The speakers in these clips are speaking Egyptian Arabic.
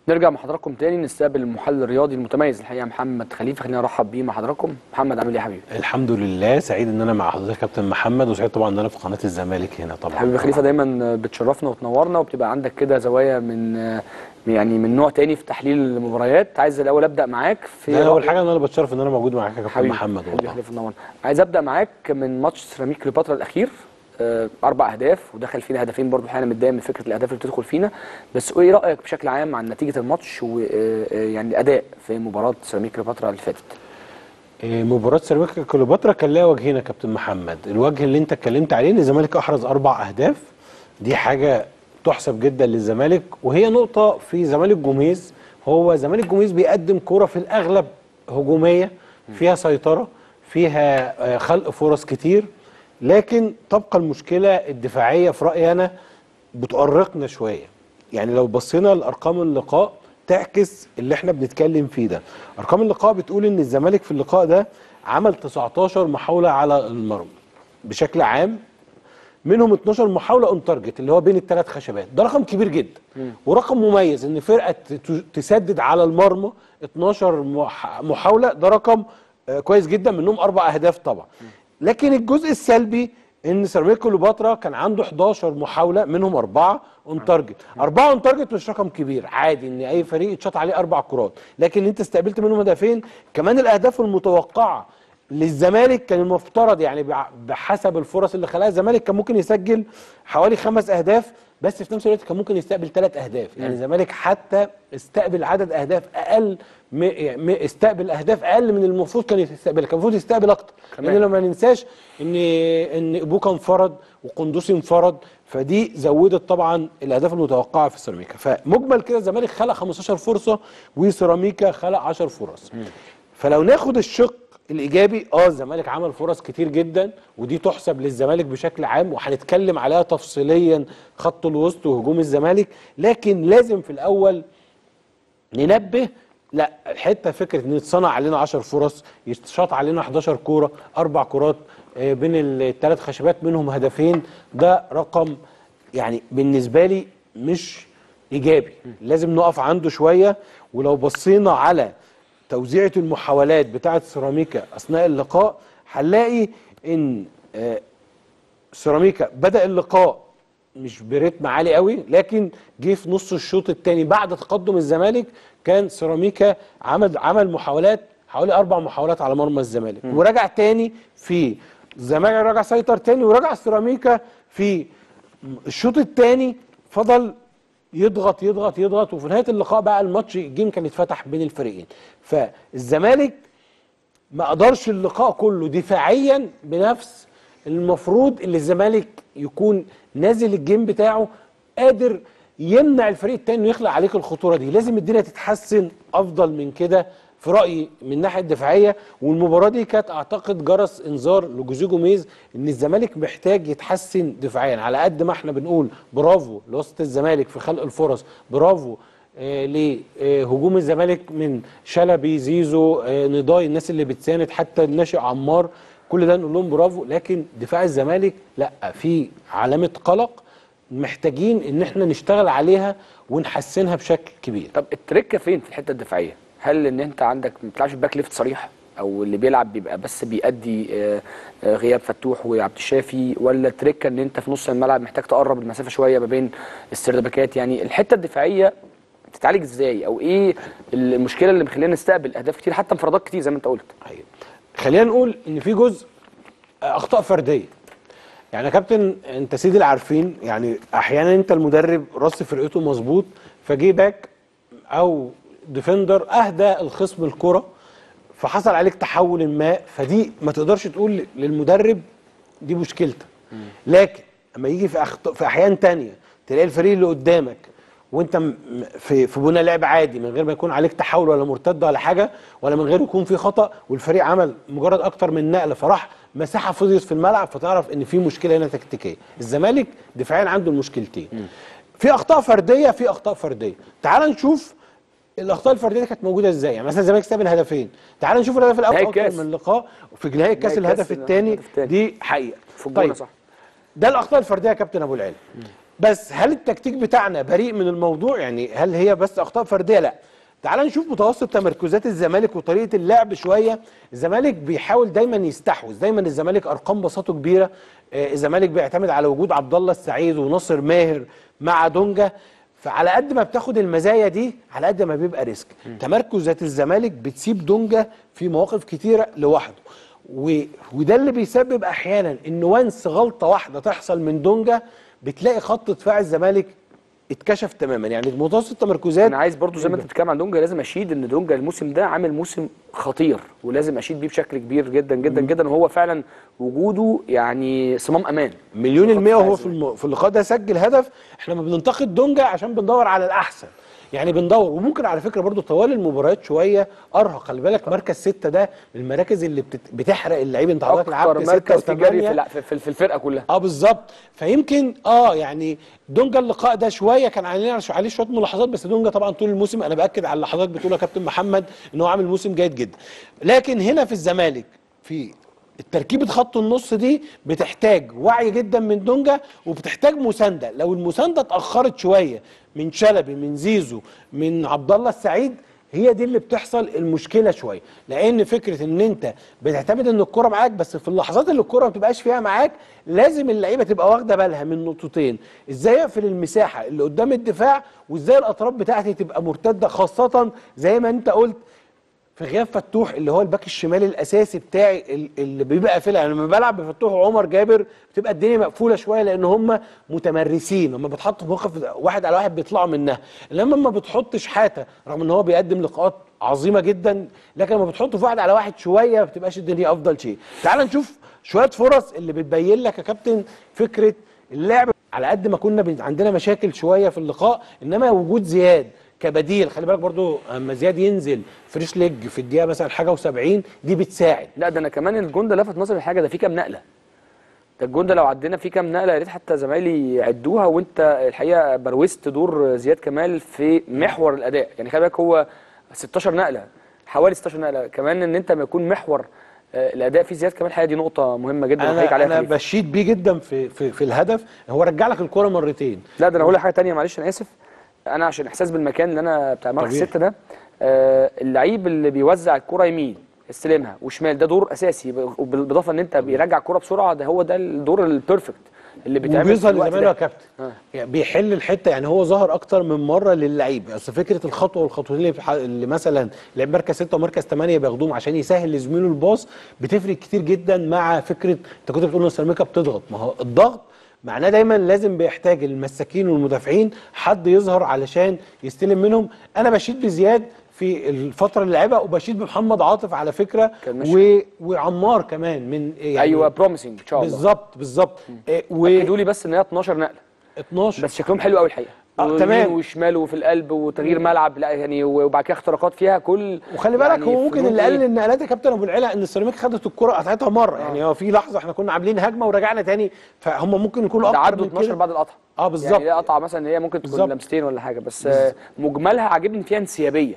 نرجع مع حضراتكم تاني نستقبل المحلل الرياضي المتميز الحقيقه محمد خليفه خلينا نرحب بيه مع حضراتكم محمد عامل ايه يا حبيبي الحمد لله سعيد ان انا مع حضرتك يا كابتن محمد وسعيد طبعا ان انا في قناه الزمالك هنا طبعا حبيبي خليفه دايما بتشرفنا وتنورنا وبتبقى عندك كده زوايا من يعني من نوع تاني في تحليل المباريات عايز الاول ابدا معاك في لا اول حاجه ان انا بتشرف ان انا موجود معاك يا كابتن حبيبي محمد حبيبي والله خليفه تنورنا عايز ابدا معاك من ماتش سيراميك كليوباترا الاخير آه، اربع اهداف ودخل فينا هدفين برضو الحقيقه انا متضايق من فكره الاهداف اللي بتدخل فينا بس ايه رايك بشكل عام عن نتيجه الماتش ويعني الاداء في مباراه سيراميك كليوباترا اللي فاتت إيه، مباراه سيراميكا كليوباترا كان لها وجهين يا كابتن محمد الوجه اللي انت اتكلمت عليه ان الزمالك احرز اربع اهداف دي حاجه تحسب جدا للزمالك وهي نقطه في زمالك جوميز هو زمالك جوميز بيقدم كوره في الاغلب هجوميه فيها سيطره فيها آه، خلق فرص كتير لكن تبقى المشكله الدفاعيه في رايي انا بتؤرقنا شويه يعني لو بصينا لارقام اللقاء تعكس اللي احنا بنتكلم فيه ده ارقام اللقاء بتقول ان الزمالك في اللقاء ده عمل 19 محاوله على المرمى بشكل عام منهم 12 محاوله اون تارجت اللي هو بين الثلاث خشبات ده رقم كبير جدا ورقم مميز ان فرقه ت- تسدد على المرمى 12 مح- محاوله ده رقم آه، كويس جدا منهم اربع اهداف طبعا لكن الجزء السلبي ان سيراميكا كليوباترا كان عنده 11 محاوله منهم اربعه اون تارجت اربعه اون تارجت مش رقم كبير عادي ان اي فريق يتشاط عليه اربع كرات لكن انت استقبلت منهم هدفين كمان الاهداف المتوقعه للزمالك كان المفترض يعني بع- بحسب الفرص اللي خلقها الزمالك كان ممكن يسجل حوالي خمس اهداف بس في نفس الوقت كان ممكن يستقبل ثلاث اهداف يعني الزمالك حتى استقبل عدد اهداف اقل م... م... استقبل اهداف اقل من المفروض كان يستقبل كان المفروض يستقبل اكتر كمان. لان لما ننساش ان ان ابوكا انفرد وقندوسي انفرد فدي زودت طبعا الاهداف المتوقعه في سيراميكا فمجمل كده الزمالك خلق 15 فرصه وسيراميكا خلق 10 فرص فلو ناخد الشق الايجابي اه الزمالك عمل فرص كتير جدا ودي تحسب للزمالك بشكل عام وهنتكلم عليها تفصيليا خط الوسط وهجوم الزمالك لكن لازم في الاول ننبه لا حته فكره ان يتصنع علينا 10 فرص يتشاط علينا 11 كوره اربع كرات آه، بين الثلاث خشبات منهم هدفين ده رقم يعني بالنسبه لي مش ايجابي لازم نقف عنده شويه ولو بصينا على توزيعه المحاولات بتاعه سيراميكا اثناء اللقاء هنلاقي ان آه، سيراميكا بدا اللقاء مش بريتم عالي قوي لكن جه في نص الشوط الثاني بعد تقدم الزمالك كان سيراميكا عمل عمل محاولات حوالي اربع محاولات على مرمى الزمالك ورجع تاني في الزمالك رجع سيطر تاني ورجع سيراميكا في الشوط الثاني فضل يضغط يضغط يضغط وفي نهايه اللقاء بقى الماتش الجيم كان اتفتح بين الفريقين فالزمالك ما قدرش اللقاء كله دفاعيا بنفس المفروض اللي الزمالك يكون نازل الجيم بتاعه قادر يمنع الفريق التاني انه يخلق عليك الخطوره دي لازم الدنيا تتحسن افضل من كده في رايي من الناحيه الدفاعيه والمباراه دي كانت اعتقد جرس انذار لجوزيه جوميز ان الزمالك محتاج يتحسن دفاعيا على قد ما احنا بنقول برافو لوسط الزمالك في خلق الفرص برافو آه، لهجوم الزمالك من شلبي زيزو آه، نضاي الناس اللي بتساند حتى الناشئ عمار كل ده نقول لهم برافو لكن دفاع الزمالك لا في علامه قلق محتاجين ان احنا نشتغل عليها ونحسنها بشكل كبير طب التركه فين في الحته الدفاعيه؟ هل ان انت عندك ما بتلعبش باك ليفت صريح او اللي بيلعب بيبقى بس بيأدي آه، آه، غياب فتوح وعبد الشافي ولا التركه ان انت في نص الملعب محتاج تقرب المسافه شويه ما بين السردباكات يعني الحته الدفاعيه تتعالج ازاي او ايه المشكله اللي مخلينا نستقبل اهداف كتير حتى انفرادات كتير زي ما انت قلت أيوة. خلينا نقول ان في جزء اخطاء فرديه يعني يا كابتن انت سيدي العارفين يعني احيانا انت المدرب رص فرقته مظبوط فجي باك او ديفندر اهدى الخصم الكره فحصل عليك تحول ما فدي ما تقدرش تقول للمدرب دي مشكلتك لكن اما يجي في أخط... في احيان تانية تلاقي الفريق اللي قدامك وانت م- م- في في بنى لعب عادي من غير ما يكون عليك تحول ولا مرتد ولا حاجه ولا من غير يكون في خطا والفريق عمل مجرد اكتر من نقله فراح مساحه فضيت في الملعب فتعرف ان في مشكله هنا تكتيكيه الزمالك دفاعيا عنده المشكلتين في اخطاء فرديه في اخطاء فرديه تعال نشوف الاخطاء الفرديه دي كانت موجوده ازاي يعني مثلا الزمالك استقبل هدفين تعال نشوف الهدف الاول نهائي اكتر الكاس. من لقاء في نهائي الكاس نهائي الهدف الكاس الثاني الهدف التاني. دي حقيقه في الجونه صح ده الاخطاء الفرديه يا كابتن ابو العلا بس هل التكتيك بتاعنا بريء من الموضوع يعني هل هي بس اخطاء فرديه لا تعال نشوف متوسط تمركزات الزمالك وطريقه اللعب شويه الزمالك بيحاول دايما يستحوذ دايما الزمالك ارقام بساطه كبيره آه، الزمالك بيعتمد على وجود عبد الله السعيد وناصر ماهر مع دونجا فعلى قد ما بتاخد المزايا دي على قد ما بيبقى ريسك تمركزات الزمالك بتسيب دونجا في مواقف كتيره لوحده و... وده اللي بيسبب احيانا ان وانس غلطه واحده تحصل من دونجا بتلاقي خط دفاع الزمالك اتكشف تماما يعني متوسط التمركزات انا عايز برضو زي ما انت بتتكلم عن دونجا لازم اشيد ان دونجا الموسم ده عامل موسم خطير ولازم اشيد بيه بشكل كبير جدا جدا جدا وهو فعلا وجوده يعني صمام امان مليون خط المية دفاع وهو في, الم... في اللقاء ده سجل هدف احنا ما بننتقد دونجا عشان بندور على الاحسن يعني بندور وممكن على فكره برضو طوال المباريات شويه ارهق خلي بالك مركز ستة ده من المراكز اللي بتت... بتحرق اللعيب انت حضرتك اكتر لعبت مركز ستة تجاري في, وثمانية الع- في, في في الفرقه كلها اه بالظبط فيمكن اه يعني دونجا اللقاء ده شويه كان علينا عليه شويه ملاحظات بس دونجا طبعا طول الموسم انا باكد على اللي حضرتك بتقوله يا كابتن محمد ان هو عامل موسم جيد جدا لكن هنا في الزمالك في التركيبة خط النص دي بتحتاج وعي جدا من دونجا وبتحتاج مسانده لو المسانده اتاخرت شويه من شلبي من زيزو من عبد الله السعيد هي دي اللي بتحصل المشكله شويه لان فكره ان انت بتعتمد ان الكره معاك بس في اللحظات اللي الكره ما بتبقاش فيها معاك لازم اللعيبه تبقى واخده بالها من نقطتين ازاي اقفل المساحه اللي قدام الدفاع وازاي الاطراف بتاعتي تبقى مرتده خاصه زي ما انت قلت في غياب فتوح اللي هو الباك الشمالي الاساسي بتاعي ال- اللي بيبقى قافلها يعني لما بلعب بفتوح وعمر جابر بتبقى الدنيا مقفوله شويه لان هم متمرسين لما بتحط في موقف واحد على واحد بيطلعوا منها انما لما بتحطش حاته رغم ان هو بيقدم لقاءات عظيمه جدا لكن لما بتحطه في واحد على واحد شويه ما بتبقاش الدنيا افضل شيء تعال نشوف شويه فرص اللي بتبين لك يا كابتن فكره اللعب على قد ما كنا بن- عندنا مشاكل شويه في اللقاء انما وجود زياد كبديل خلي بالك برضو اما زياد ينزل فريش ليج في الدقيقه مثلا حاجه و70 دي بتساعد لا ده انا كمان الجون ده لفت نظري حاجه ده في كام نقله ده الجون ده لو عدينا فيه كام نقله يا ريت حتى زمايلي يعدوها وانت الحقيقه بروزت دور زياد كمال في محور الاداء يعني خلي بالك هو 16 نقله حوالي 16 نقله كمان ان انت ما يكون محور آه، الاداء في زياد كمال الحقيقه دي نقطه مهمه جدا وحقيقي انا عليها انا خليفة. بشيد بيه جدا في في, في الهدف هو رجع لك الكره مرتين لا ده انا هقول لك حاجه تانية معلش انا اسف انا عشان احساس بالمكان اللي انا بتاع مركز طبيعي. ستة ده آه اللعيب اللي بيوزع الكره يمين يستلمها وشمال ده دور اساسي بالاضافه ان انت بيرجع الكره بسرعه ده هو ده الدور البيرفكت اللي بيتعمل في وبيظهر الوقت لزمايله يا ده. كابتن آه. يعني بيحل الحته يعني هو ظهر اكتر من مره للعيب اصل فكره الخطوه والخطوتين اللي, في ح- اللي مثلا لعيب مركز ستة ومركز ثمانية بياخدوهم عشان يسهل لزميله الباص بتفرق كتير جدا مع فكره انت كنت بتقول ان السيراميكا بتضغط ما هو الضغط معناه دايما لازم بيحتاج المساكين والمدافعين حد يظهر علشان يستلم منهم انا بشيد بزياد في الفتره اللي لعبها وبشيد بمحمد عاطف على فكره كان ماشي. و... وعمار كمان من يعني ايوه بروميسنج ان شاء الله بالظبط بالظبط إيه، و اكدوا لي بس ان هي 12 نقله 12 بس شكلهم حلو قوي الحقيقه آه، ويمين تمام. وشمال وفي القلب وتغيير ملعب لا يعني وبعد كده اختراقات فيها كل وخلي بالك يعني هو ممكن فنون اللي قلل إيه؟ النقلات يا كابتن ابو العلا ان السيراميك خدت الكره قطعتها مره يعني هو في لحظه احنا كنا عاملين هجمه ورجعنا تاني فهم ممكن يكونوا ده اكتر عدوا من 12 كده بعد القطع اه بالظبط يعني هي قطعه مثلا هي ممكن تكون بالظبط. لمستين ولا حاجه بس آه، مجملها عاجبني فيها انسيابيه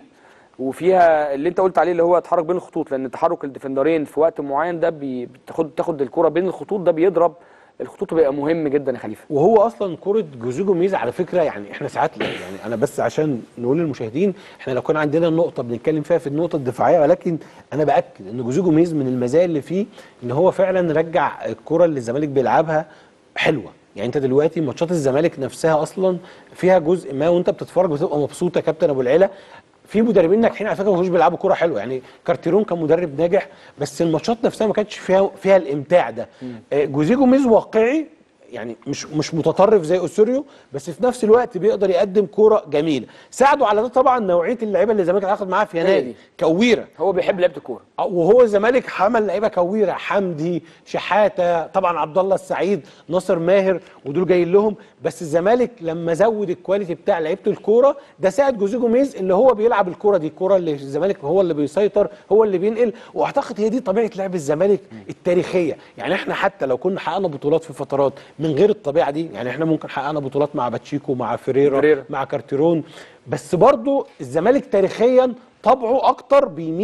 وفيها اللي انت قلت عليه اللي هو تحرك بين الخطوط لان تحرك الديفندرين في وقت معين ده بي- بتاخد تاخد الكره بين الخطوط ده بيضرب الخطوط بيبقى مهم جدا يا خليفه وهو اصلا كره جوزيه جوميز على فكره يعني احنا ساعات يعني انا بس عشان نقول للمشاهدين احنا لو كان عندنا نقطه بنتكلم فيها في النقطه الدفاعيه ولكن انا باكد ان جوزيه جوميز من المزايا اللي فيه ان هو فعلا رجع الكره اللي الزمالك بيلعبها حلوه يعني انت دلوقتي ماتشات الزمالك نفسها اصلا فيها جزء ما وانت بتتفرج بتبقى مبسوط يا كابتن ابو العلا في مدربين ناجحين على فكره ما كانوش بيلعبوا كوره حلوه يعني كارتيرون كان مدرب ناجح بس الماتشات نفسها ما كانتش فيها فيها الامتاع ده آه، جوزيه جوميز واقعي يعني مش مش متطرف زي اوسوريو بس في نفس الوقت بيقدر يقدم كوره جميله ساعدوا على ده طبعا نوعيه اللعيبه اللي الزمالك هياخد معاها في هي يناير دي. كويره هو بيحب لعيبه الكوره وهو الزمالك حمل لعيبه كويره حمدي شحاته طبعا عبد الله السعيد ناصر ماهر ودول جايين لهم بس الزمالك لما زود الكواليتي بتاع لعيبه الكوره ده ساعد جوزيه جوميز اللي هو بيلعب الكوره دي الكوره اللي الزمالك هو اللي بيسيطر هو اللي بينقل واعتقد هي دي طبيعه لعب الزمالك التاريخيه يعني احنا حتى لو كنا حققنا بطولات في فترات من غير الطبيعه دي يعني احنا ممكن حققنا بطولات مع باتشيكو مع فيريرا, فيريرا. مع كارتيرون بس برضو الزمالك تاريخيا طبعه اكتر بيميل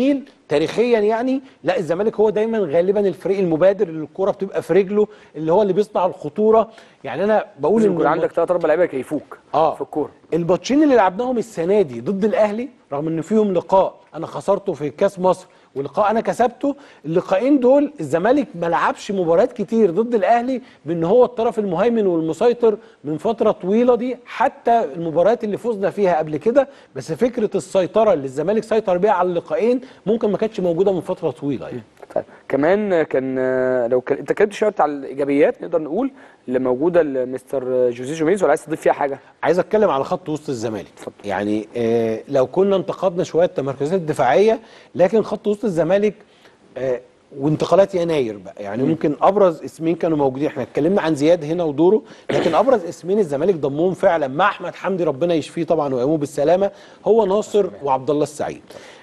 تاريخيا يعني لا الزمالك هو دايما غالبا الفريق المبادر اللي الكوره بتبقى في رجله اللي هو اللي بيصنع الخطوره يعني انا بقول لازم ان يكون الم- عندك ثلاث اربع لعيبه يكيفوك اه في الكوره الماتشين اللي لعبناهم السنه دي ضد الاهلي رغم ان فيهم لقاء انا خسرته في كاس مصر ولقاء انا كسبته اللقاءين دول الزمالك ما لعبش مباريات كتير ضد الاهلي بان هو الطرف المهيمن والمسيطر من فتره طويله دي حتى المباريات اللي فزنا فيها قبل كده بس فكره السيطره اللي الزمالك سيطر بيها على اللقاءين ممكن ما كانتش موجوده من فتره طويله يعني طيب كمان كان آه، لو كان انت اتكلمت شويه على الايجابيات نقدر نقول اللي موجوده لمستر جوزيه جوميز ولا عايز تضيف فيها حاجه؟ عايز اتكلم على خط وسط الزمالك اتفضل. يعني آه لو كنا انتقدنا شويه التمركزات الدفاعيه لكن خط وسط الزمالك آه وانتقالات يناير بقى يعني ممكن ابرز اسمين كانوا موجودين احنا اتكلمنا عن زياد هنا ودوره لكن ابرز اسمين الزمالك ضمهم فعلا مع احمد حمدي ربنا يشفيه طبعا ويقومه بالسلامه هو ناصر وعبد الله السعيد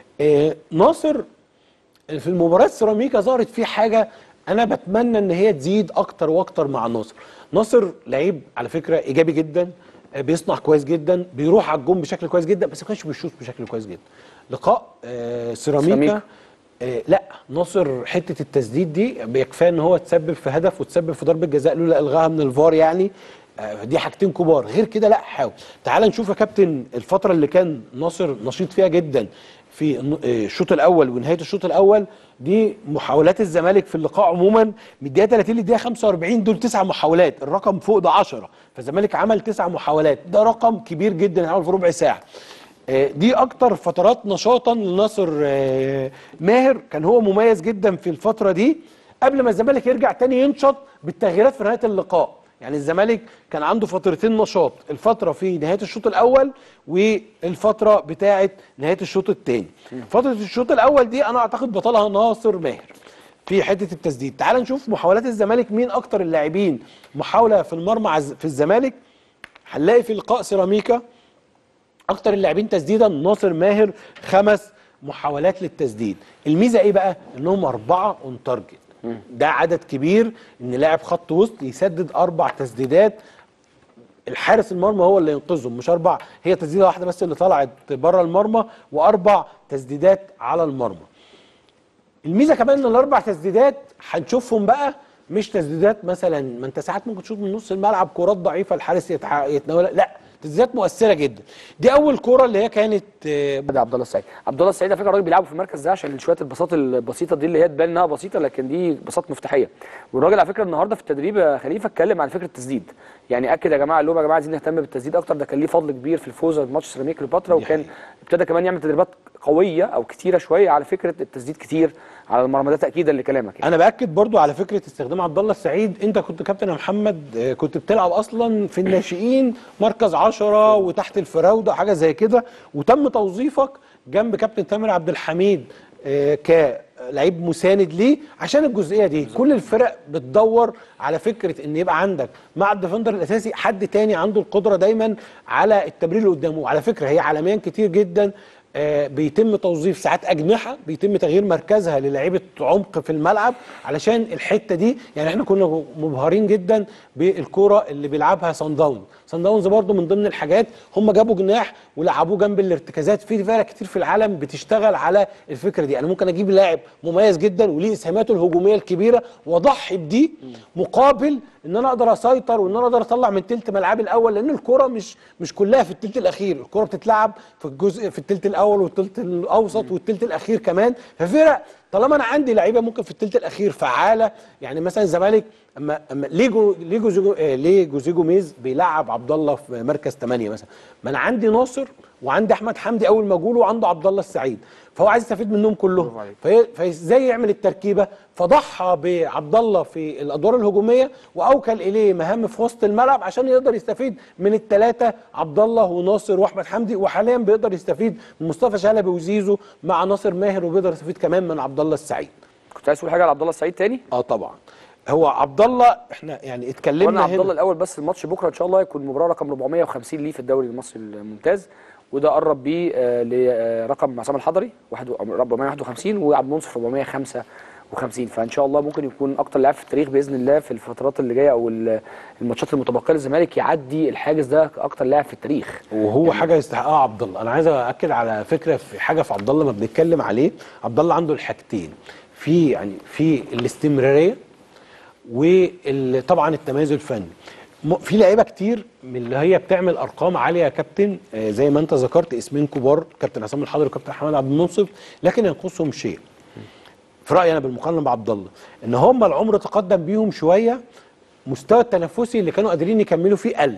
آه ناصر في المباراه السيراميكا ظهرت فيه حاجه انا بتمنى ان هي تزيد اكتر واكتر مع ناصر ناصر لعيب على فكره ايجابي جدا آه، بيصنع كويس جدا بيروح على الجون بشكل كويس جدا بس ما كانش بيشوط بشكل كويس جدا لقاء آه سيراميكا سيراميكا. آه لا ناصر حته التسديد دي بيكفاه ان هو تسبب في هدف وتسبب في ضربه جزاء لولا الغاها من الفار يعني آه، دي حاجتين كبار غير كده لا حاول تعال نشوف يا كابتن الفتره اللي كان ناصر نشيط فيها جدا في الن- آه، الشوط الاول ونهايه الشوط الاول دي محاولات الزمالك في اللقاء عموما من الدقيقه 30 للدقيقه 45 دول تسع محاولات الرقم فوق ده 10 فالزمالك عمل تسع محاولات ده رقم كبير جدا عمل في ربع ساعه آه، دي اكتر فترات نشاطا لناصر آه، ماهر كان هو مميز جدا في الفتره دي قبل ما الزمالك يرجع تاني ينشط بالتغييرات في نهايه اللقاء يعني الزمالك كان عنده فترتين نشاط الفتره في نهايه الشوط الاول والفتره بتاعه نهايه الشوط الثاني فتره الشوط الاول دي انا اعتقد بطلها ناصر ماهر في حته التسديد تعال نشوف محاولات الزمالك مين اكتر اللاعبين محاوله في المرمى عز- في الزمالك هنلاقي في لقاء سيراميكا اكتر اللاعبين تسديدا ناصر ماهر خمس محاولات للتسديد الميزه ايه بقى انهم اربعه اون تارجت ده عدد كبير ان لاعب خط وسط يسدد اربع تسديدات الحارس المرمى هو اللي ينقذهم مش اربع هي تسديده واحده بس اللي طلعت بره المرمى واربع تسديدات على المرمى الميزه كمان ان الاربع تسديدات هنشوفهم بقى مش تسديدات مثلا ما انت ساعات ممكن تشوف من نص الملعب كرات ضعيفه الحارس يتع... يتناولها لا تسديدات مؤثره جدا دي اول كوره اللي هي كانت آه، ده عبد الله السعيد عبد الله السعيد على فكره الراجل بيلعبوا في المركز ده عشان شويه البساط البسيطه دي اللي هي تبان انها بسيطه لكن دي بساط مفتاحيه والراجل على فكره النهارده في التدريب يا خليفه اتكلم عن فكره التسديد يعني اكد يا جماعه قال لهم يا جماعه عايزين نهتم بالتسديد اكتر ده كان ليه فضل كبير في الفوز بماتش سيراميك كليوباترا وكان ابتدى كمان يعمل تدريبات قويه او كتيره شويه على فكره التسديد كتير على المرمى ده تاكيدا لكلامك يعني. انا باكد برضو على فكره استخدام عبد الله السعيد انت كنت كابتن يا محمد آه، كنت بتلعب اصلا في الناشئين مركز عشرة وتحت الفراوده حاجه زي كده وتم توظيفك جنب كابتن تامر عبد الحميد آه، كلعيب مساند ليه عشان الجزئيه دي كل الفرق بتدور على فكره ان يبقى عندك مع الديفندر الاساسي حد تاني عنده القدره دايما على التمرير اللي قدامه وعلى فكره هي عالميا كتير جدا آه، بيتم توظيف ساعات اجنحه بيتم تغيير مركزها للعيبه عمق في الملعب علشان الحته دي يعني احنا كنا مبهرين جدا بالكوره اللي بيلعبها سان داونز سان داونز برضو من ضمن الحاجات هم جابوا جناح ولعبوه جنب الارتكازات في فرق كتير في العالم بتشتغل على الفكره دي انا ممكن اجيب لاعب مميز جدا وليه اسهاماته الهجوميه الكبيره واضحي بدي مقابل ان انا اقدر اسيطر وان انا اقدر اطلع من تلت ملعبي الاول لان الكره مش مش كلها في التلت الاخير الكره بتتلعب في الجزء في التلت الاول والتلت الاوسط والتلت الاخير كمان ففرق طالما انا عندي لعيبه ممكن في التلت الاخير فعاله يعني مثلا الزمالك اما اما ليه جو ليه جوزيجو آه ليه جوزيه جوميز بيلعب عبد الله في مركز 8 مثلا ما انا عندي ناصر وعندي احمد حمدي اول ما جوله وعنده عبد الله السعيد فهو عايز يستفيد منهم كلهم برافو عليك. فهي- فازاي يعمل التركيبه فضحى بعبد الله في الادوار الهجوميه واوكل اليه مهام في وسط الملعب عشان يقدر يستفيد من الثلاثه عبد الله وناصر واحمد حمدي وحاليا بيقدر يستفيد من مصطفى شلبي وزيزو مع ناصر ماهر وبيقدر يستفيد كمان من عبد الله السعيد كنت عايز تقول حاجه على عبد الله السعيد تاني اه طبعا هو عبد الله احنا يعني وانا اتكلمنا عبد الله هنا الاول بس الماتش بكره ان شاء الله يكون مباراه رقم 450 ليه في الدوري المصري الممتاز وده قرب بيه آه، لرقم عصام الحضري واحد- 451 وعبد المنصف و50 فان شاء الله ممكن يكون اكتر لاعب في التاريخ باذن الله في الفترات اللي جايه او ال- الماتشات المتبقيه للزمالك يعدي الحاجز ده كاكتر لاعب في التاريخ وهو حاجه يستحقها عبد الله انا عايز اكد على فكره في حاجه في عبد الله ما بنتكلم عليه عبد الله عنده الحاجتين في يعني في الاستمراريه وطبعا التميز الفني م- في لعيبه كتير من اللي هي بتعمل ارقام عاليه يا كابتن آه، زي ما انت ذكرت اسمين كبار كابتن عصام الحضري وكابتن حماد عبد المنصف لكن ينقصهم شيء في رايي انا بالمقارنه بعبد الله ان هم العمر تقدم بيهم شويه مستوى التنافسي اللي كانوا قادرين يكملوا فيه قل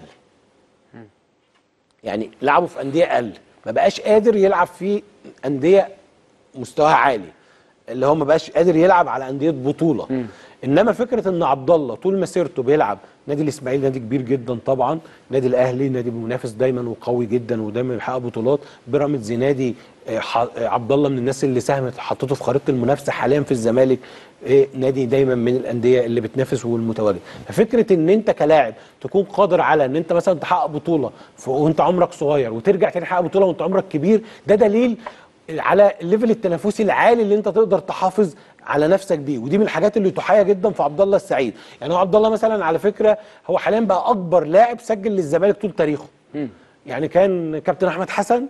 يعني لعبوا في انديه اقل ما بقاش قادر يلعب في انديه مستواها عالي اللي هو ما بقاش قادر يلعب على انديه بطوله انما فكره ان عبد الله طول مسيرته بيلعب نادي الاسماعيلي نادي كبير جدا طبعا نادي الاهلي نادي منافس دايما وقوي جدا ودايما بيحقق بطولات بيراميدز نادي آه، ح- آه، عبد الله من الناس اللي ساهمت حطته في خريطه المنافسه حاليا في الزمالك آه، نادي دايما من الانديه اللي بتنافس والمتواجد ففكره ان انت كلاعب تكون قادر على ان انت مثلا تحقق بطوله ف- وانت عمرك صغير وترجع تاني تحقق بطوله وانت عمرك كبير ده دليل على الليفل التنافسي العالي اللي انت تقدر تحافظ على نفسك بيه ودي من الحاجات اللي تحيا جدا في عبد الله السعيد يعني هو عبد الله مثلا على فكره هو حاليا بقى اكبر لاعب سجل للزمالك طول تاريخه يعني كان كابتن احمد حسن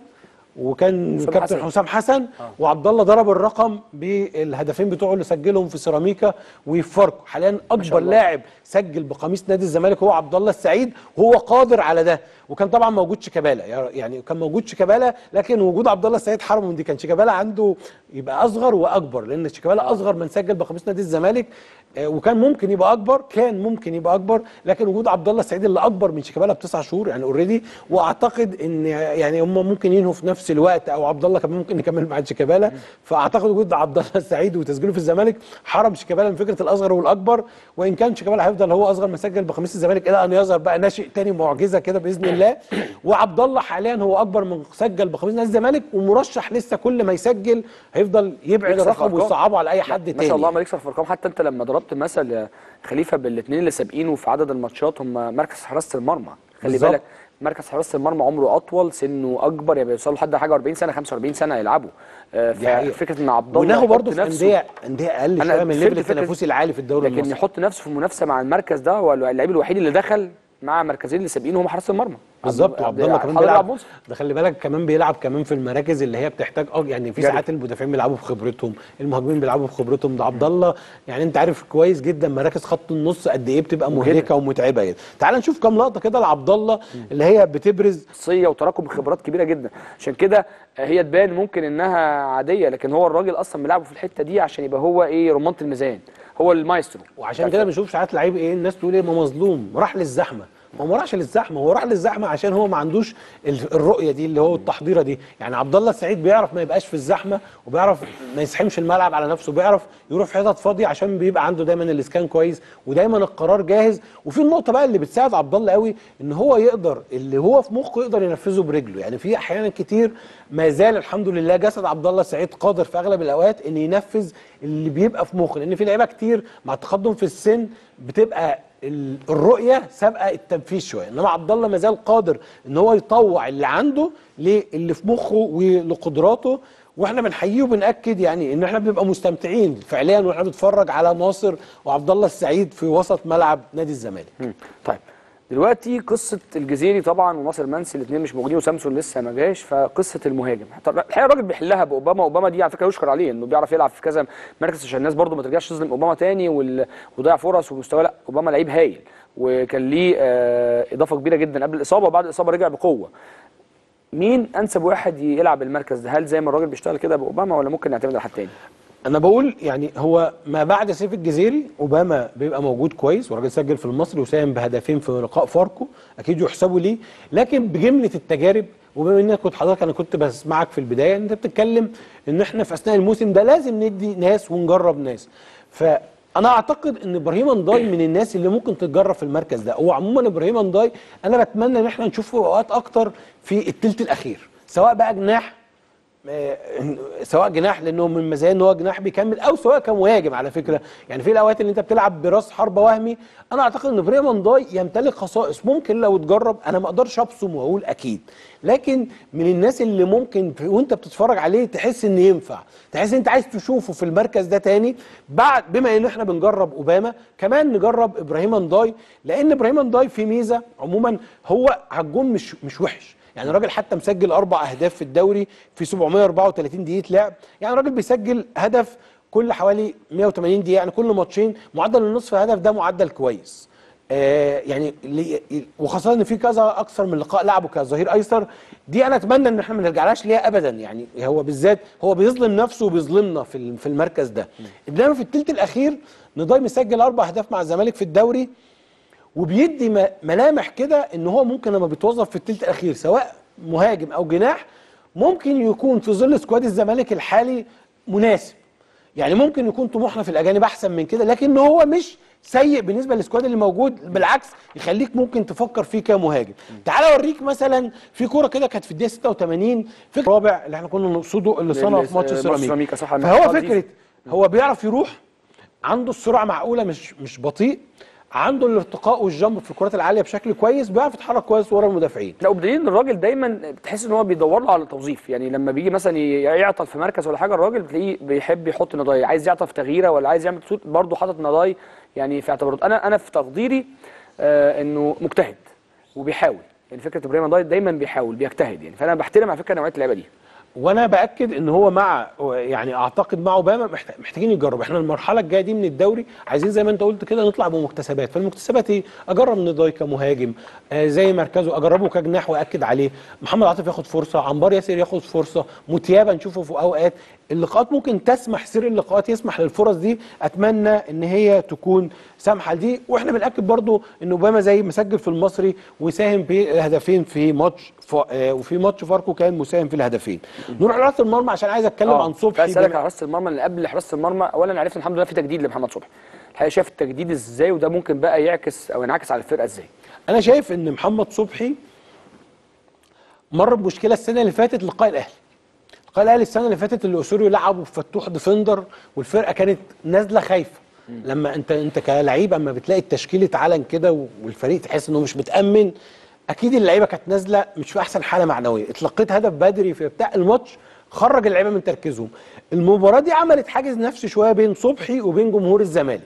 وكان حسام كابتن حسن. حسام حسن وعبد الله ضرب الرقم بالهدفين بتوعه اللي سجلهم في سيراميكا وفاركو حاليا اكبر الله. لاعب سجل بقميص نادي الزمالك هو عبد الله السعيد وهو قادر على ده وكان طبعا موجود شيكابالا يعني كان موجود شيكابالا لكن وجود عبد الله السعيد حرمه من دي كان شيكابالا عنده يبقى اصغر واكبر لان شيكابالا اصغر من سجل بقميص نادي الزمالك آه، وكان ممكن يبقى اكبر كان ممكن يبقى اكبر لكن وجود عبد الله السعيد اللي اكبر من شيكابالا بتسع شهور يعني اوريدي واعتقد ان يعني هم ممكن ينهوا في نفس الوقت او عبد الله كمان ممكن يكمل مع شيكابالا فاعتقد وجود عبد الله السعيد وتسجيله في الزمالك حرم شيكابالا من فكره الاصغر والاكبر وان كان شيكابالا هيفضل هو اصغر من سجل بقميص الزمالك الى ان يظهر بقى ناشئ تاني معجزه كده باذن الله وعبد الله حاليا هو اكبر من سجل بقميص نادي الزمالك ومرشح لسه كل ما يسجل هيفضل يبعد يكسر في الرقم أرقام. ويصعبه على اي حد ما تاني شاء الله عمال يكسر في ارقام حتى انت لما ضربت مثل يا خليفه بالاثنين اللي سابقينه في عدد الماتشات هم مركز حراسه المرمى خلي بالظبط. بالك مركز حراسه المرمى عمره اطول سنه اكبر يعني بيوصلوا لحد حاجه 40 سنه 45 سنه يلعبوا آه، دي حقيقة. ففكره ان عبد الله ونهوا يحط برضه في نفسه- انديه انديه اقل أنا شويه من الليفل فهمت فكرة- التنافسي العالي في الدوري لكن المصري يحط نفسه في المنافسه مع المركز ده هو اللعيب الوحيد اللي دخل مع مركزين اللي سابقينه هم حراسه المرمى بالظبط وعبد الله كمان حضرتك بيلعب منصف. ده خلي بالك كمان بيلعب كمان في المراكز اللي هي بتحتاج اه يعني في جري. ساعات المدافعين بيلعبوا بخبرتهم المهاجمين بيلعبوا بخبرتهم ده عبد الله يعني انت عارف كويس جدا مراكز خط النص قد ايه بتبقى مهلكه ومتعبه جدا تعال نشوف كام لقطه كده لعبد الله اللي هي بتبرز شخصيه وتراكم خبرات كبيره جدا عشان كده هي تبان ممكن انها عاديه لكن هو الراجل اصلا بيلعبه في الحته دي عشان يبقى هو ايه رمانه الميزان هو المايسترو وعشان كده بنشوف ساعات لعيب ايه الناس تقول ايه ما مظلوم راح للزحمه ما هو ما راحش للزحمه هو راح للزحمه عشان هو ما عندوش ال- الرؤيه دي اللي هو التحضيره دي يعني عبد الله السعيد بيعرف ما يبقاش في الزحمه وبيعرف ما يزحمش الملعب على نفسه بيعرف يروح في حتت فاضيه عشان بيبقى عنده دايما الاسكان كويس ودايما القرار جاهز وفي النقطه بقى اللي بتساعد عبد الله قوي ان هو يقدر اللي هو في مخه يقدر ينفذه برجله يعني في احيانا كتير ما زال الحمد لله جسد عبد الله السعيد قادر في اغلب الاوقات ان ينفذ اللي بيبقى في مخه لان في لعيبه كتير مع التقدم في السن بتبقى ال- الرؤيه سابقه التنفيذ شويه انما عبد الله ما زال قادر ان هو يطوع اللي عنده للي في مخه ولقدراته واحنا بنحييه وبناكد يعني ان احنا بنبقى مستمتعين فعليا واحنا بنتفرج على ناصر وعبد الله السعيد في وسط ملعب نادي الزمالك مم. طيب دلوقتي قصه الجزيري طبعا وناصر منسي الاثنين مش موجودين وسامسون لسه ما جاش فقصه المهاجم حتى الحقيقه الراجل بيحلها باوباما اوباما دي على فكره يشكر عليه انه بيعرف يلعب في كذا مركز عشان الناس برضو ما ترجعش تظلم اوباما تاني وال... وضيع فرص ومستواه لا اوباما لعيب هايل وكان ليه آه اضافه كبيره جدا قبل الاصابه وبعد الاصابه رجع بقوه مين انسب واحد يلعب المركز ده هل زي ما الراجل بيشتغل كده باوباما ولا ممكن نعتمد على حد تاني انا بقول يعني هو ما بعد سيف الجزيري اوباما بيبقى موجود كويس وراجل سجل في المصري وساهم بهدفين في لقاء فاركو اكيد يحسبوا ليه لكن بجمله التجارب وبما انك كنت حضرتك انا كنت بسمعك في البدايه انت بتتكلم ان احنا في اثناء الموسم ده لازم ندي ناس ونجرب ناس فانا اعتقد ان ابراهيم انداي من الناس اللي ممكن تتجرب في المركز ده هو عموما ابراهيم انداي انا بتمنى ان احنا نشوفه اوقات اكتر في الثلث الاخير سواء بقى جناح آه، سواء جناح لانه من مزايا ان هو جناح بيكمل او سواء كمهاجم على فكره يعني في الاوقات اللي انت بتلعب براس حربه وهمي انا اعتقد ان بريمان داي يمتلك خصائص ممكن لو اتجرب انا ما اقدرش ابصم واقول اكيد لكن من الناس اللي ممكن في- وانت بتتفرج عليه تحس ان ينفع تحس ان انت عايز تشوفه في المركز ده تاني بعد بما ان احنا بنجرب اوباما كمان نجرب ابراهيم انداي لان ابراهيم انداي في ميزه عموما هو على الجون مش مش وحش يعني الراجل حتى مسجل اربع اهداف في الدوري في 734 دقيقه لعب يعني الراجل بيسجل هدف كل حوالي 180 دقيقه يعني كل ماتشين معدل النصف هدف ده معدل كويس آه يعني لي- وخاصه ان في كذا اكثر من لقاء لعبه كظهير ايسر دي انا اتمنى ان احنا ما نرجعلهاش ليها ابدا يعني هو بالذات هو بيظلم نفسه وبيظلمنا في ال- في المركز ده انما في الثلث الاخير نضاي مسجل اربع اهداف مع الزمالك في الدوري وبيدي م- ملامح كده ان هو ممكن لما بيتوظف في الثلث الاخير سواء مهاجم او جناح ممكن يكون في ظل سكواد الزمالك الحالي مناسب يعني ممكن يكون طموحنا في الاجانب احسن من كده لكن هو مش سيء بالنسبه للسكواد اللي موجود بالعكس يخليك ممكن تفكر فيه كمهاجم تعال اوريك مثلا في كوره كده كانت في الدقيقه 86 فكره الرابع اللي احنا كنا نقصده اللي صنع اللي- في ماتش ماتش السيراميكا سيراميكا، صح، فهو المحطات دي. فكره هو بيعرف يروح عنده السرعه معقوله مش مش بطيء عنده الارتقاء والجنب في الكرات العاليه بشكل كويس بيعرف يتحرك كويس ورا المدافعين لا وبدليل ان الراجل دايما بتحس ان هو بيدور له على توظيف يعني لما بيجي مثلا ي- يعطل في مركز ولا حاجه الراجل بتلاقيه بيحب يحط نضاي عايز يعطل في تغييره ولا عايز يعمل صوت برضه حاطط نضاي يعني في اعتباراته انا انا في تقديري آه انه مجتهد وبيحاول يعني فكره ابراهيم نضاي دايما بيحاول بيجتهد يعني فانا بحترم على فكره نوعيه اللعيبه دي وانا باكد ان هو مع يعني اعتقد مع اوباما محت- محتاجين يجرب احنا المرحله الجايه دي من الدوري عايزين زي ما انت قلت كده نطلع بمكتسبات فالمكتسبات ايه اجرب نضاي كمهاجم آه زي مركزه اجربه كجناح واكد عليه محمد عاطف ياخد فرصه عنبر ياسر ياخد فرصه متيابه نشوفه في اوقات اللقاءات ممكن تسمح سير اللقاءات يسمح للفرص دي اتمنى ان هي تكون سامحه لدي واحنا بناكد برضو ان اوباما زي مسجل في المصري وساهم بهدفين في ماتش ف... آه وفي ماتش فاركو كان مساهم في الهدفين نروح لحراسه المرمى عشان عايز اتكلم عن صبحي اسالك بما- على حراسه المرمى اللي قبل حراسه المرمى اولا عرفت الحمد لله في تجديد لمحمد صبحي الحقيقه شايف التجديد ازاي وده ممكن بقى يعكس او ينعكس على الفرقه ازاي انا شايف ان محمد صبحي مر بمشكله السنه اللي فاتت لقاء الاهلي لقاء الاهلي السنه اللي فاتت اللي اسوريو لعبوا بفتوح ديفندر والفرقه كانت نازله خايفه لما انت انت كلعيب اما بتلاقي التشكيل اتعلن كده والفريق تحس انه مش متامن اكيد اللعيبه كانت نازله مش في احسن حاله معنويه اتلقيت هدف بدري في بتاع الماتش خرج اللعيبه من تركيزهم المباراه دي عملت حاجز نفسي شويه بين صبحي وبين جمهور الزمالك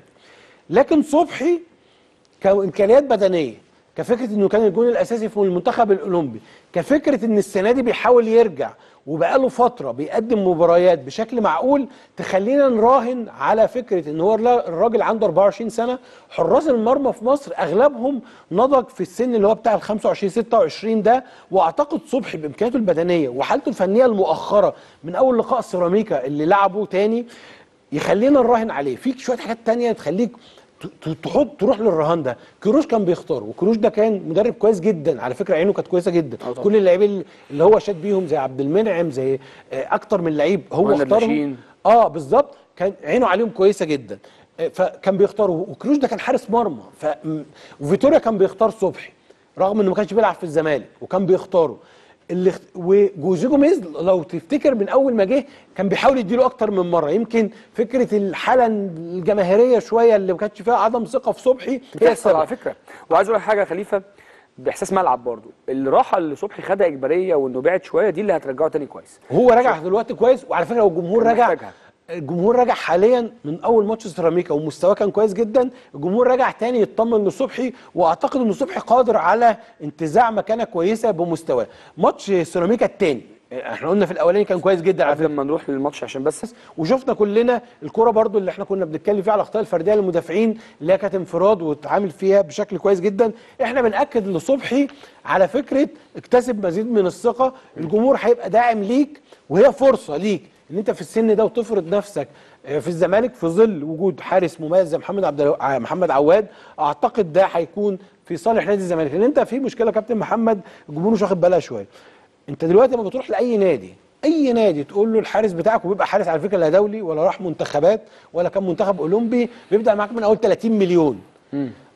لكن صبحي كامكانيات بدنيه كفكره انه كان الجون الاساسي في المنتخب الاولمبي كفكره ان السنه دي بيحاول يرجع وبقاله فتره بيقدم مباريات بشكل معقول تخلينا نراهن على فكره ان هو اللا- الراجل عنده 24 سنه حراس المرمى في مصر اغلبهم نضج في السن اللي هو بتاع ال 25 26 ده واعتقد صبحي بامكانياته البدنيه وحالته الفنيه المؤخره من اول لقاء سيراميكا اللي لعبه تاني يخلينا نراهن عليه فيك شويه حاجات تانية تخليك ت- ت- تحط تروح للرهان ده كروش كان بيختار وكروش ده كان مدرب كويس جدا على فكره عينه كانت كويسه جدا آه طبعا. كل اللاعبين اللي هو شاد بيهم زي عبد المنعم زي آه، اكتر من لعيب هو مهند اختارهم لاشين. اه بالظبط كان عينه عليهم كويسه جدا آه، فكان بيختاروا وكروش ده كان حارس مرمى ف م- وفيتوريا كان بيختار صبحي رغم انه ما كانش بيلعب في الزمالك وكان بيختاره اللي اخت... وجوزيه جوميز لو تفتكر من اول ما جه كان بيحاول يديله اكتر من مره يمكن فكره الحاله الجماهيريه شويه اللي ما كانتش فيها عدم ثقه في صبحي هي بتحصل السبب على فكره وعايز اقول لك حاجه يا خليفه باحساس ملعب برضو الراحه اللي صبحي خدها اجباريه وانه بعد شويه دي اللي هترجعه تاني كويس وهو راجع دلوقتي كويس وعلى فكره والجمهور كان راجع محتاجها. الجمهور راجع حاليا من اول ماتش سيراميكا ومستواه كان كويس جدا الجمهور راجع تاني يطمن لصبحي واعتقد ان صبحي قادر على انتزاع مكانه كويسه بمستواه ماتش سيراميكا التاني احنا قلنا في الاولاني كان كويس جدا على قبل فكره ما نروح للماتش عشان بس وشفنا كلنا الكرة برضو اللي احنا كنا بنتكلم فيها على الاخطاء الفرديه للمدافعين اللي هي كانت انفراد واتعامل فيها بشكل كويس جدا احنا بناكد لصبحي على فكره اكتسب مزيد من الثقه الجمهور هيبقى داعم ليك وهي فرصه ليك ان انت في السن ده وتفرض نفسك آه، في الزمالك في ظل وجود حارس مميز زي محمد عبد الو- آه، محمد عواد اعتقد ده هيكون في صالح نادي الزمالك لان انت في مشكله يا كابتن محمد الجمهور مش واخد بالها شويه انت دلوقتي لما بتروح لاي نادي اي نادي تقول له الحارس بتاعك وبيبقى حارس على فكره لا دولي ولا راح منتخبات ولا كان منتخب اولمبي بيبدا معاك من اول 30 مليون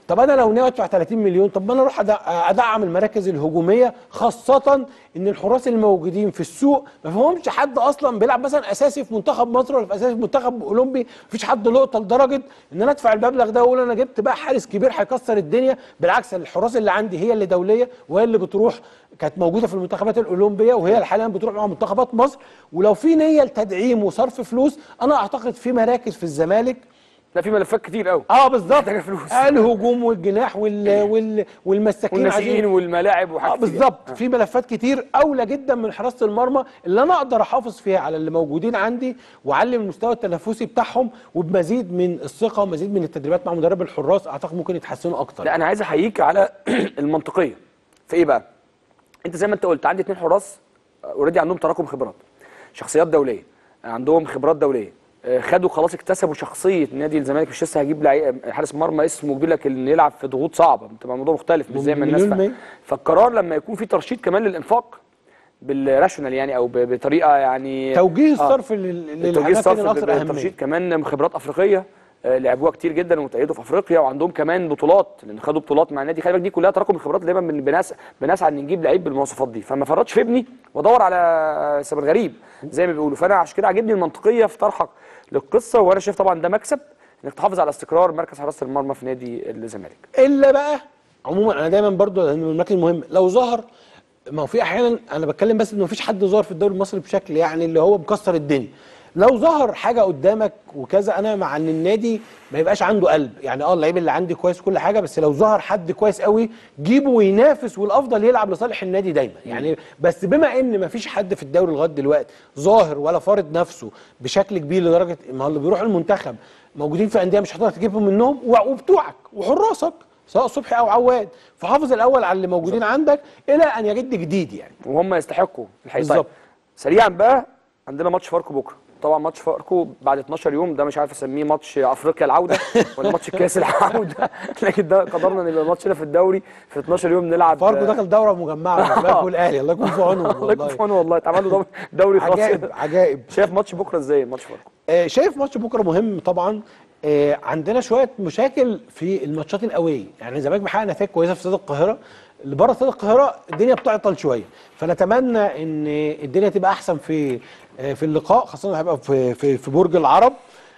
طب انا لو ناوي ادفع 30 مليون طب ما انا اروح أدع- ادعم المراكز الهجوميه خاصه ان الحراس الموجودين في السوق ما فيهمش حد اصلا بيلعب مثلا اساسي في منتخب مصر ولا في اساسي في منتخب اولمبي مفيش حد لقطه لدرجه ان انا ادفع المبلغ ده واقول انا جبت بقى حارس كبير هيكسر الدنيا بالعكس الحراس اللي عندي هي اللي دوليه وهي اللي بتروح كانت موجوده في المنتخبات الاولمبيه وهي اللي حاليا بتروح مع منتخبات مصر ولو في نيه لتدعيم وصرف فلوس انا اعتقد في مراكز في الزمالك لا في ملفات كتير قوي اه بالظبط محتاجة فلوس. الهجوم والجناح وال... وال... والمساكين والناشئين عايزين والملاعب اه وحاجات كتير. بالظبط في ملفات كتير اولى جدا من حراسه المرمى اللي انا اقدر احافظ فيها على اللي موجودين عندي واعلم المستوى التنافسي بتاعهم وبمزيد من الثقه ومزيد من التدريبات مع مدرب الحراس اعتقد ممكن يتحسنوا اكتر لا انا عايز احييك على المنطقيه في ايه بقى انت زي ما انت قلت عندي اتنين حراس اوريدي عندهم تراكم خبرات شخصيات دوليه عندهم خبرات دوليه آه، خدوا خلاص اكتسبوا شخصيه نادي الزمالك مش لسه هجيب لعيب حارس مرمى اسمه كبير لك اللي يلعب في ضغوط صعبه بتبقى الموضوع مختلف مش زي ما الناس مليون فاهمه مية. فالقرار لما يكون في ترشيد كمان للانفاق بالراشونال يعني او ب- بطريقه يعني توجيه آه. الصرف لل- توجيه للاماكن الصرف الاكثر اهميه بالترشيد كمان من خبرات افريقيه آه، لعبوها كتير جدا وتأيدوا في افريقيا وعندهم كمان بطولات لان خدوا بطولات مع النادي خلي بالك دي كلها تراكم الخبرات دايما بن- بنس بنسعى ان نجيب لعيب بالمواصفات دي فما فرطش في ابني وادور على سبب غريب زي ما بيقولوا فانا عشان كده عاجبني المنطقيه في طرحك للقصه وانا شايف طبعا ده مكسب انك تحافظ على استقرار مركز حراسه المرمى في نادي الزمالك الا بقى عموما انا دايما برضو لان من المراكز المهمه لو ظهر ما هو في احيانا انا بتكلم بس ان مفيش حد ظهر في الدوري المصري بشكل يعني اللي هو مكسر الدنيا لو ظهر حاجه قدامك وكذا انا مع ان النادي ما يبقاش عنده قلب يعني اه اللعيب اللي عندي كويس كل حاجه بس لو ظهر حد كويس قوي جيبه وينافس والافضل يلعب لصالح النادي دايما يعني بس بما ان ما فيش حد في الدوري لغايه دلوقتي ظاهر ولا فارض نفسه بشكل كبير لدرجه ما هو اللي بيروح المنتخب موجودين في انديه مش هتقدر تجيبهم منهم و- وبتوعك وحراسك سواء صبحي او عواد فحافظ الاول على اللي موجودين عندك الى ان يجد جديد يعني وهم يستحقوا الحقيقه بالظبط. طيب. سريعا بقى عندنا ماتش فاركو بكره طبعا ماتش فاركو بعد 12 يوم ده مش عارف اسميه ماتش افريقيا العوده ولا ماتش كاس العوده لكن ده قدرنا ان يبقى ماتش هنا في الدوري في 12 يوم نلعب فاركو دخل دوره مجمعه الله يكون الاهلي الله يكون في عونهم الله يكون في والله عونه والله اتعمل له دوري- دوري خاص عجائب عجائب شايف ماتش بكره ازاي ماتش فاركو آه، شايف ماتش بكره مهم طبعا آه، عندنا شويه مشاكل في الماتشات القويه يعني الزمالك بيحقق نتائج كويسه في استاد القاهره اللي بره استاد القاهره الدنيا بتعطل شويه فنتمنى ان الدنيا تبقى احسن في آه، في اللقاء خاصه هيبقى في في في برج العرب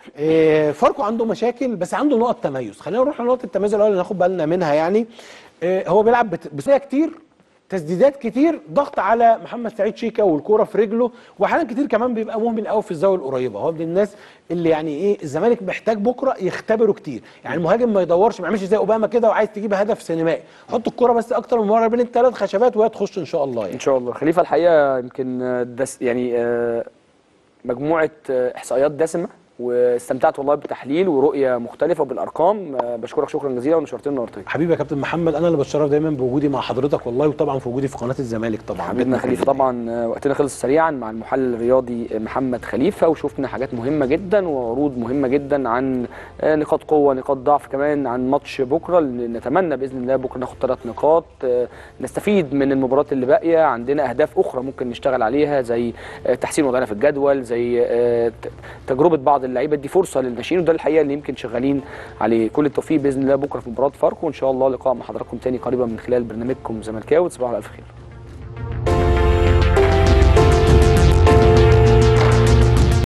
آه، فاركو عنده مشاكل بس عنده نقط تميز خلينا نروح لنقطه التميز الاول اللي ناخد بالنا منها يعني آه، هو بيلعب بت- بسرعه كتير تسديدات كتير ضغط على محمد سعيد شيكا والكوره في رجله واحيانا كتير كمان بيبقى مهمل قوي في الزاويه القريبه هو من الناس اللي يعني ايه الزمالك محتاج بكره يختبره كتير يعني المهاجم ما يدورش ما يعملش زي اوباما كده وعايز تجيب هدف سينمائي حط الكوره بس اكتر من مره بين الثلاث خشبات وهي تخش ان شاء الله يعني ان شاء الله خليفه الحقيقه يمكن آه، دس يعني آه، مجموعه آه، احصائيات دسمه واستمتعت والله بتحليل ورؤيه مختلفه وبالارقام آه، بشكرك شكرا جزيلا ونشرتنا ونورتني حبيبي يا كابتن محمد انا اللي بتشرف دايما بوجودي مع حضرتك والله وطبعا في وجودي في قناه الزمالك طبعا حبيبنا خليفه طبعا آه، وقتنا خلص سريعا مع المحلل الرياضي آه، محمد خليفه وشفنا حاجات مهمه جدا وعروض مهمه جدا عن آه، نقاط قوه نقاط ضعف كمان عن ماتش بكره اللي نتمنى باذن الله بكره ناخد ثلاث نقاط آه، نستفيد من المباريات اللي باقيه عندنا اهداف اخرى ممكن نشتغل عليها زي آه، تحسين وضعنا في الجدول زي آه، ت- تجربه بعض اللعيبه دي فرصه للناشئين وده الحقيقه اللي يمكن شغالين عليه كل التوفيق باذن الله بكره في مباراه فاركو وان شاء الله لقاء مع حضراتكم تاني قريبا من خلال برنامجكم زملكاوي تصبحوا على الف خير